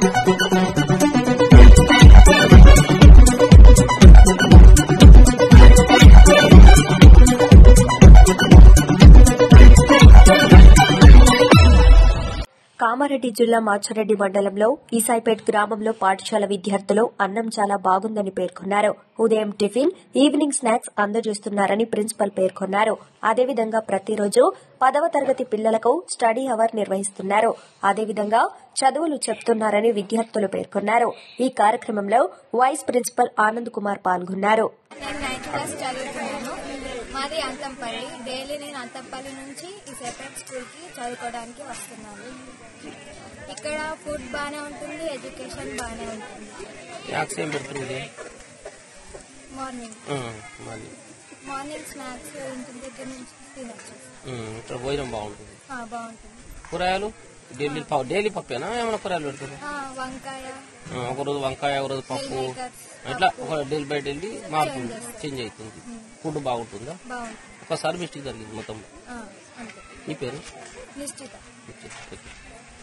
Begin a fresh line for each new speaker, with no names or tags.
కామారెడ్డి జిల్లా మాచారెడ్డి మండలంలో ఈసాయిపేట్ గ్రామంలో పాఠశాల విద్యార్థులు అన్నం చాలా బాగుందని పేర్కొన్నారు ఉదయం టిఫిన్ ఈవినింగ్ స్నాక్స్ అందజేస్తున్నారని ప్రిన్సిపల్ పేర్కొన్నారు అదేవిధంగా ప్రతిరోజు పదవ తరగతి పిల్లలకు స్టడీ అవర్ నిర్వహిస్తున్నారు అదేవిధంగా చదువులు చెప్తున్నారని విద్యార్థులు పేర్కొన్నారు ఈ కార్యక్రమంలో వైస్ ప్రిన్సిపల్ ఆనంద్ కుమార్ పాల్గొన్నారు
నేను నైన్త్ క్లాస్ చదువుతున్నాను మాది అంతంపల్లి డైలీ నేను అంతంపల్లి నుంచి ఈ సెపరేట్ స్కూల్కి చదువుకోవడానికి వస్తున్నాను ఇక్కడ ఫుడ్ బాగానే ఉంటుంది ఎడ్యుకేషన్ బాగానే ఉంటుంది
స్నాక్స్ ఏం పెడుతుంది
మార్నింగ్
మళ్ళీ
మార్నింగ్ స్నాక్స్ ఇంటి దగ్గర నుంచి తినచ్చు
ఇక్కడ భోజనం బాగుంటుంది
ఆ, బాగుంటుంది
కూరగాయలు డైలీ పప్పు డైలీ పప్పేనా ఏమైనా కూరగాయలు పెడతారు
ఆ, వంకాయ
ఒక రోజు వంకాయ ఒక రోజు పప్పు
Mealmakers,
ఇట్లా ఒక డైలీ బై డైలీ మారుతుంది చేంజ్ అవుతుంది ఫుడ్ బాగుంటుందా
బాగుంటుంది
ఒకసారి మిస్టేక్ జరిగింది మొత్తం
ఆ, అంతే
నీ పేరు
నిశ్చిత
ఓకే.